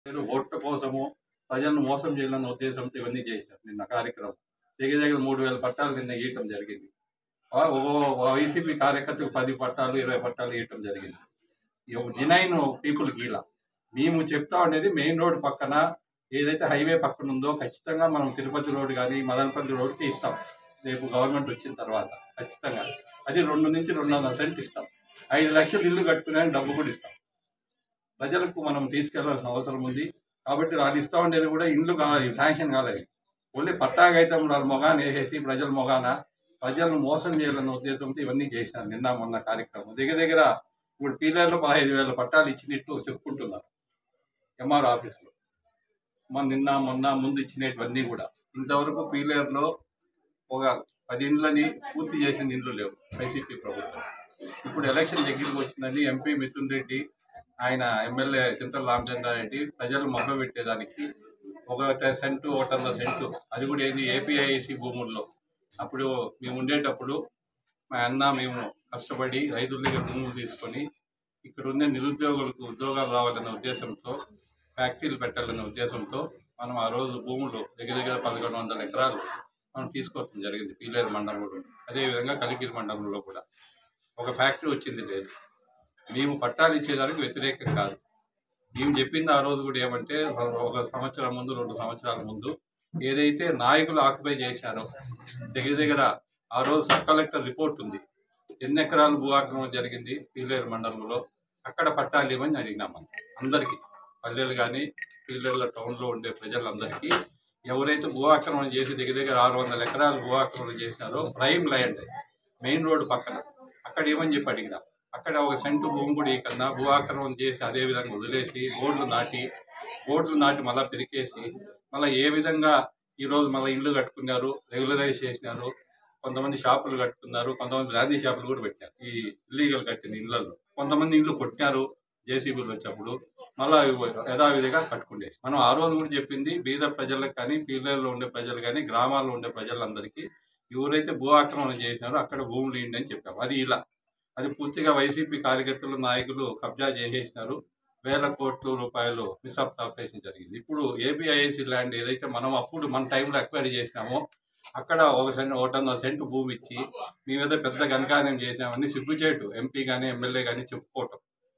నేను ఓట్ల కోసము ప్రజలను మోసం చేయాలన్న ఉద్దేశంతో ఇవన్నీ చేశారు నిన్న కార్యక్రమం దగ్గర దగ్గర మూడు వేల పట్టాలు నిన్న ఇవ్వటం జరిగింది ఆ ఓ వైసీపీ కార్యకర్తకు పది పట్టాలు ఇరవై పట్టాలు ఇవ్వటం జరిగింది జినైన్ పీపుల్ గీల మేము చెప్తా ఉండేది మెయిన్ రోడ్ పక్కన ఏదైతే హైవే పక్కన ఉందో ఖచ్చితంగా మనం తిరుపతి రోడ్ కానీ మదనపల్లి రోడ్కి ఇస్తాం రేపు గవర్నమెంట్ వచ్చిన తర్వాత ఖచ్చితంగా అది రెండు నుంచి రెండున్నర సెంట్ ఇస్తాం ఐదు లక్షలు ఇల్లు కట్టుకునే డబ్బు కూడా ఇస్తాం ప్రజలకు మనం తీసుకెళ్లాల్సిన అవసరం ఉంది కాబట్టి వాళ్ళు ఇస్తా ఉండేది కూడా ఇల్లు కాలేదు శాంక్షన్ కాలేదు ఓన్లీ పట్టాగైతం వాళ్ళ మొగాన వేసేసి ప్రజల మొగాన ప్రజలను మోసం చేయాలన్న ఉద్దేశంతో ఇవన్నీ చేసినారు నిన్న మొన్న కార్యక్రమం దగ్గర దగ్గర ఇప్పుడు పీలర్లో పదహైదు వేల పట్టాలు ఇచ్చినట్టు చెప్పుకుంటున్నారు ఎంఆర్ ఆఫీస్లో మన నిన్న మొన్న ముందు ఇచ్చినటువన్నీ కూడా ఇంతవరకు పీలర్లో ఒక పది ఇండ్లని పూర్తి చేసిన ఇండ్లు లేవు వైసీపీ ప్రభుత్వం ఇప్పుడు ఎలక్షన్ దగ్గరికి వచ్చిందని ఎంపీ మిథున్ రెడ్డి ఆయన ఎమ్మెల్యే చింతల రామచంద్రారెడ్డి ప్రజలు మొగ్గ పెట్టేదానికి ఒక సెంటు ఒకటన్నర సెంటు అది కూడా ఏంది ఏపీఐసి భూముల్లో అప్పుడు మేము ఉండేటప్పుడు మా అన్న మేము కష్టపడి రైతుల దగ్గర భూములు తీసుకొని ఇక్కడ ఉండే నిరుద్యోగులకు ఉద్యోగాలు రావాలనే ఉద్దేశంతో ఫ్యాక్టరీలు పెట్టాలనే ఉద్దేశంతో మనం ఆ రోజు భూములు దగ్గర దగ్గర పదకొండు వందల ఎకరాలు మనం తీసుకోవడం జరిగింది పీలేరు మండలంలో అదేవిధంగా కలికిరి మండలంలో కూడా ఒక ఫ్యాక్టరీ వచ్చింది లేదు మేము పట్టాలు ఇచ్చేదానికి వ్యతిరేకం కాదు మేము చెప్పింది ఆ రోజు కూడా ఏమంటే ఒక సంవత్సరం ముందు రెండు సంవత్సరాల ముందు ఏదైతే నాయకులు ఆక్యుపై చేశారో దగ్గర దగ్గర ఆ రోజు సబ్ కలెక్టర్ రిపోర్ట్ ఉంది ఎన్ని ఎకరాలు భూ ఆక్రమణ జరిగింది పీలేరు మండలంలో అక్కడ పట్టాలు ఇవ్వని అడిగినాం మనం అందరికీ పల్లెలు కానీ పీలేరుల టౌన్లో ఉండే ప్రజలందరికీ ఎవరైతే భూ ఆక్రమణ చేసి దగ్గర దగ్గర ఆరు వందల ఎకరాలు భూ ఆక్రమణ చేసినారో ప్రైమ్ ల్యాండ్ మెయిన్ రోడ్ పక్కన అక్కడ ఏమని చెప్పి అడిగినాం అక్కడ ఒక సెంటు భూమి కూడా కన్నా భూ ఆక్రమణ చేసి అదే విధంగా వదిలేసి బోర్డులు నాటి బోర్డులు నాటి మళ్ళీ పెరికేసి మళ్ళీ ఏ విధంగా ఈ రోజు మళ్ళీ ఇల్లు కట్టుకున్నారు రెగ్యులరైజ్ చేసినారు కొంతమంది షాపులు కట్టుకున్నారు కొంతమంది బ్రాందీ షాపులు కూడా పెట్టారు ఈ ఇల్లీగల్ కట్టిన ఇళ్లలో కొంతమంది ఇండ్లు కొట్టినారు జేసీబీలు వచ్చినప్పుడు మళ్ళా యథావిధిగా కట్టుకుండేసి మనం ఆ రోజు కూడా చెప్పింది బీద ప్రజలకు కానీ పీర్లలో ఉండే ప్రజలు కానీ గ్రామాల్లో ఉండే ప్రజలందరికీ ఎవరైతే భూ ఆక్రమణ చేసినారో అక్కడ భూములు ఇవ్వండి అని చెప్పాం అది ఇలా అది పూర్తిగా వైసీపీ కార్యకర్తలు నాయకులు కబ్జా చేసేసినారు వేల కోట్ల రూపాయలు మిస్అప్ ఆపరేషన్ జరిగింది ఇప్పుడు ఏపీఐఏసీ ల్యాండ్ ఏదైతే మనం అప్పుడు మన టైంలో అక్వైర్ చేసినామో అక్కడ ఒక సెంట్ ఒకటన్నర సెంటు భూమి ఇచ్చి మీ మీద పెద్ద ఘనకార్యం చేసామని సిగ్గుచేటు ఎంపీ కానీ ఎమ్మెల్యే కానీ చెప్పుకోవటం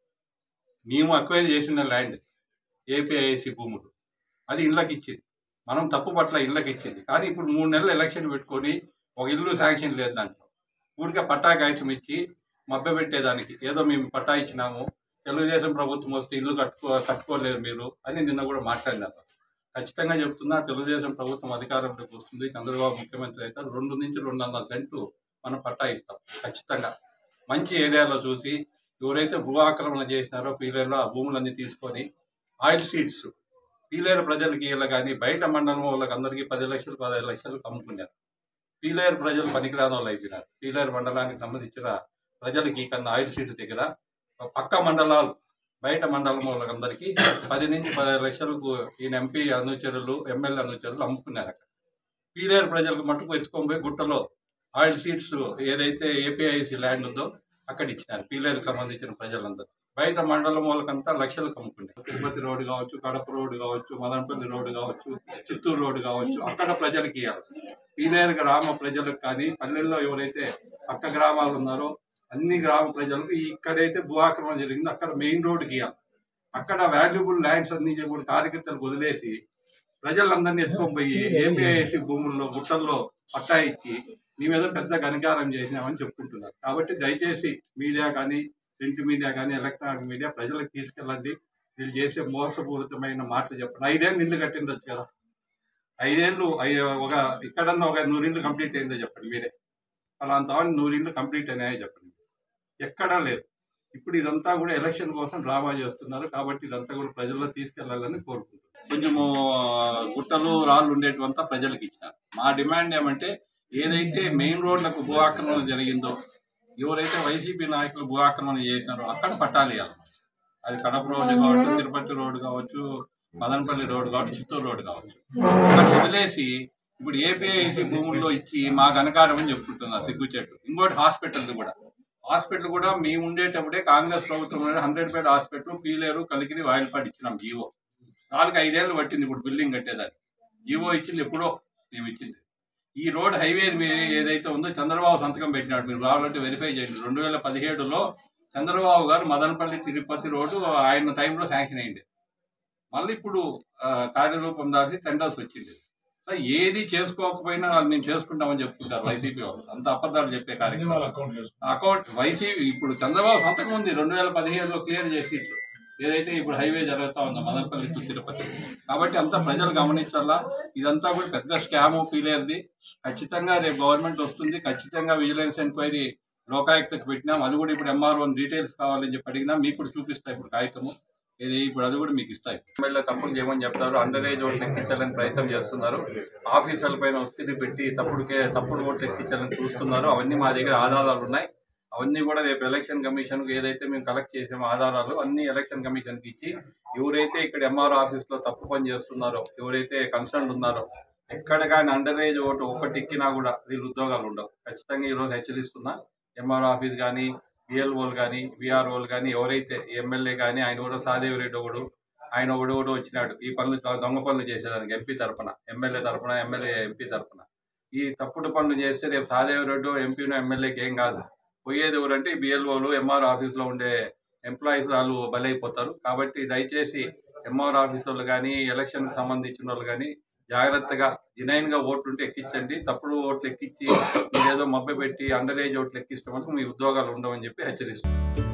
మేము అక్వైర్ చేసిన ల్యాండ్ ఏపీఐఏసీ భూములు అది ఇళ్ళకి ఇచ్చింది మనం తప్పు పట్ల ఇళ్ళకి ఇచ్చింది కానీ ఇప్పుడు మూడు నెలలు ఎలక్షన్ పెట్టుకొని ఒక ఇల్లు శాంక్షన్ లేదు దాంట్లో ఊరికే పట్టా కాగితం ఇచ్చి మభ్య పెట్టేదానికి ఏదో మేము పట్టా ఇచ్చినాము తెలుగుదేశం ప్రభుత్వం వస్తే ఇల్లు కట్టుకో కట్టుకోలేరు మీరు అని నిన్న కూడా మాట్లాడినారు ఖచ్చితంగా చెప్తున్నా తెలుగుదేశం ప్రభుత్వం అధికారంలోకి వస్తుంది చంద్రబాబు ముఖ్యమంత్రి అయితే రెండు నుంచి రెండున్నర సెంటు మనం పట్టా ఇస్తాం ఖచ్చితంగా మంచి ఏరియాలో చూసి ఎవరైతే భూ ఆక్రమణ చేసినారో పీలేరులో ఆ భూములన్నీ తీసుకొని ఆయిల్ సీడ్స్ పీలేరు ప్రజలకి ఇలా కానీ బయట మండలం వాళ్ళకి అందరికీ పది లక్షలు పదహైదు లక్షలు అమ్ముకున్నారు పీలేరు ప్రజలు పనికిరాని వాళ్ళు అయిపోయినారు పీలేరు మండలానికి సంబంధించిన ప్రజలకి కన్నా ఆయిల్ సీడ్స్ దగ్గర పక్క మండలాలు బయట మండలం వాళ్ళకందరికీ పది నుంచి పదహైదు లక్షలకు ఈయన ఎంపీ అనుచరులు ఎమ్మెల్యే అనుచరులు అమ్ముకున్నారు అక్కడ పీలేరు ప్రజలకు మట్టుకు ఎత్తుకొని పోయి గుట్టలో ఆయిల్ సీడ్స్ ఏదైతే ఏపీఐసి ల్యాండ్ ఉందో అక్కడ ఇచ్చినారు పీలేరుకు సంబంధించిన ప్రజలందరూ బయట మండలం వాళ్ళకంతా లక్షలకు అమ్ముకున్నారు తిరుపతి రోడ్డు కావచ్చు కడప రోడ్డు కావచ్చు మదనపల్లి రోడ్డు కావచ్చు చిత్తూరు రోడ్డు కావచ్చు అక్కడ ప్రజలకి ఇవ్వాలి పీలేరు గ్రామ ప్రజలకు కానీ పల్లెల్లో ఎవరైతే పక్క గ్రామాలు ఉన్నారో అన్ని గ్రామ ప్రజలకు ఇక్కడైతే భూ ఆక్రమణ జరిగిందో అక్కడ మెయిన్ రోడ్డుకి ఇవ్వాలి అక్కడ వాల్యుబుల్ ల్యాండ్స్ అన్ని కూడా కార్యకర్తలకు వదిలేసి ప్రజలందరినీ ఎత్తుకొని పోయి ఏపీఐసి భూముల్లో గుట్టల్లో పట్టా ఇచ్చి మీ మీద పెద్ద ఘనకారం చేసినామని చెప్పుకుంటున్నారు కాబట్టి దయచేసి మీడియా కానీ ప్రింట్ మీడియా కానీ ఎలక్ట్రానిక్ మీడియా ప్రజలకు తీసుకెళ్ళండి వీళ్ళు చేసే మోసపూరితమైన మాటలు చెప్పండి ఐదేళ్ళు ఇల్లు కట్టిండొచ్చు కదా ఐదేళ్ళు ఐ- ఒక ఇక్కడన్నా ఒక నూరిళ్ళు కంప్లీట్ అయిందో చెప్పండి మీరే అలాంటి నూరిళ్ళు కంప్లీట్ అయినాయో చెప్పండి ఎక్కడా లేదు ఇప్పుడు ఇదంతా కూడా ఎలక్షన్ కోసం డ్రామా చేస్తున్నారు కాబట్టి ఇదంతా కూడా ప్రజల్లో తీసుకెళ్లాలని కోరుకుంటున్నారు కొంచెము గుట్టలు రాళ్ళు ఉండేటివంతా ప్రజలకు ఇచ్చినారు మా డిమాండ్ ఏమంటే ఏదైతే మెయిన్ రోడ్లకు భూ ఆక్రమణ జరిగిందో ఎవరైతే వైసీపీ నాయకులు భూ ఆక్రమణ చేసినారో అక్కడ పట్టాలు ఇవ్వాలి అది కడప రోడ్డు కావచ్చు తిరుపతి రోడ్డు కావచ్చు మదనపల్లి రోడ్డు కావచ్చు చిత్తూరు రోడ్డు కావచ్చు అక్కడ వదిలేసి ఇప్పుడు ఏపీఐసి భూముల్లో ఇచ్చి మా ఘనకారం అని చెప్పుకుంటున్నారు సిగ్గుచెట్టు ఇంకోటి హాస్పిటల్ కూడా హాస్పిటల్ కూడా మేము ఉండేటప్పుడే కాంగ్రెస్ ప్రభుత్వం hundred bed hospital Pileru Kalikiri Vayalpadu ఇచ్చినాం జీవో నాలుగు ఐదేళ్ళు పట్టింది ఇప్పుడు బిల్డింగ్ కట్టేదానికి జీవో ఇచ్చింది ఎప్పుడో మేము ఇచ్చింది ఈ రోడ్ హైవే మీ- ఏదైతే ఉందో చంద్రబాబు సంతకం పెట్టినాడు మీరు కావాలంటే వెరిఫై చేయండి రెండు వేల పదిహేడులో చంద్రబాబు గారు మదనపల్లి తిరుపతి రోడ్డు ఆయన టైంలో శాంక్షన్ అయింది మళ్ళీ ఇప్పుడు ఆ, కార్యరూపం దాటి టెండర్స్ వచ్చింది సో ఏది చేసుకోకపోయినా వాళ్ళు మేము చేసుకుంటామని చెప్పుకుంటారు వైసీపీ వాళ్ళు అంత అబద్ధాలు చెప్పే కార్యక్రమం అకౌంట్ వైసీపీ ఇప్పుడు చంద్రబాబు సంతకం ఉంది రెండు వేల పదిహేడులో క్లియర్ చేసి ఇట్లు ఏదైతే ఇప్పుడు హైవే జరుగుతా ఉందో మదనపల్లి టు తిరుపతి కాబట్టి అంతా ప్రజలు గమనించాలా ఇదంతా కూడా పెద్ద స్కామ్ ఫీలేర్ది ఖచ్చితంగా రేపు గవర్నమెంట్ వస్తుంది ఖచ్చితంగా విజిలెన్స్ ఎంక్వైరీ లోకాయుక్తకు పెట్టినాం అది కూడా ఇప్పుడు ఎంఆర్ఓ డీటెయిల్స్ కావాలని చెప్పి అడిగినా మీకు కూడా చూపిస్తా ఇప్పుడు కాగితము ఇది ఇప్పుడు అది కూడా మీకు ఇస్తాయి ఎమ్మెల్యే తప్పులు చేయమని చెప్తారు అండర్ ఏజ్ ఓట్లు ఎక్కించాలని ప్రయత్నం చేస్తున్నారు ఆఫీసర్ల పైన ఒత్తిడి పెట్టి తప్పుడుకే తప్పుడు ఓట్లు ఎక్కించాలని చూస్తున్నారు అవన్నీ మా దగ్గర ఆధారాలు ఉన్నాయి అవన్నీ కూడా రేపు ఎలక్షన్ కమిషన్ ఏదైతే మేము కలెక్ట్ చేసామో ఆధారాలు అన్ని ఎలక్షన్ కమిషన్ కి ఇచ్చి ఎవరైతే ఇక్కడ ఎంఆర్ఓ ఆఫీస్ లో తప్పు పని చేస్తున్నారో ఎవరైతే కన్సర్న్ ఉన్నారో ఎక్కడ కానీ అండర్ ఏజ్ ఓటు ఒకటి ఎక్కినా కూడా వీళ్ళు ఉద్యోగాలు ఉండవు ఖచ్చితంగా ఈ రోజు హెచ్చరిస్తున్నా ఎంఆర్ఓ ఆఫీస్ కానీ బిఎల్ఓలు కానీ విఆర్ఓలు కానీ ఎవరైతే ఎమ్మెల్యే కానీ ఆయన కూడా సాదేవి రెడ్డి ఒకడు ఆయన ఒకడు కూడా వచ్చినాడు ఈ పనులు ద- దొంగ పనులు చేసేదానికి ఎంపీ తరపున ఎమ్మెల్యే తరపున ఎమ్మెల్యే ఎంపీ తరపున ఈ తప్పుడు పనులు చేస్తే రేపు సాదేవి రెడ్డి ఎంపీనో ఎమ్మెల్యేకి ఏం కాదు పోయేది ఎవరంటే బిఎల్ఓలు ఎంఆర్ ఆఫీస్లో ఉండే ఎంప్లాయీస్ వాళ్ళు బలైపోతారు కాబట్టి దయచేసి ఎంఆర్ ఆఫీస్ వాళ్ళు కానీ ఎలక్షన్కి సంబంధించిన వాళ్ళు కానీ జాగ్రత్తగా జినైన్ గా ఓట్లు ఉంటే ఎక్కించండి తప్పుడు ఓట్లు ఎక్కించి మీరేదో మభ్య పెట్టి అండర్ ఏజ్ ఓట్లు ఎక్కిస్తే మాత్రం మీ ఉద్యోగాలు ఉండవని చెప్పి హెచ్చరిస్తున్నారు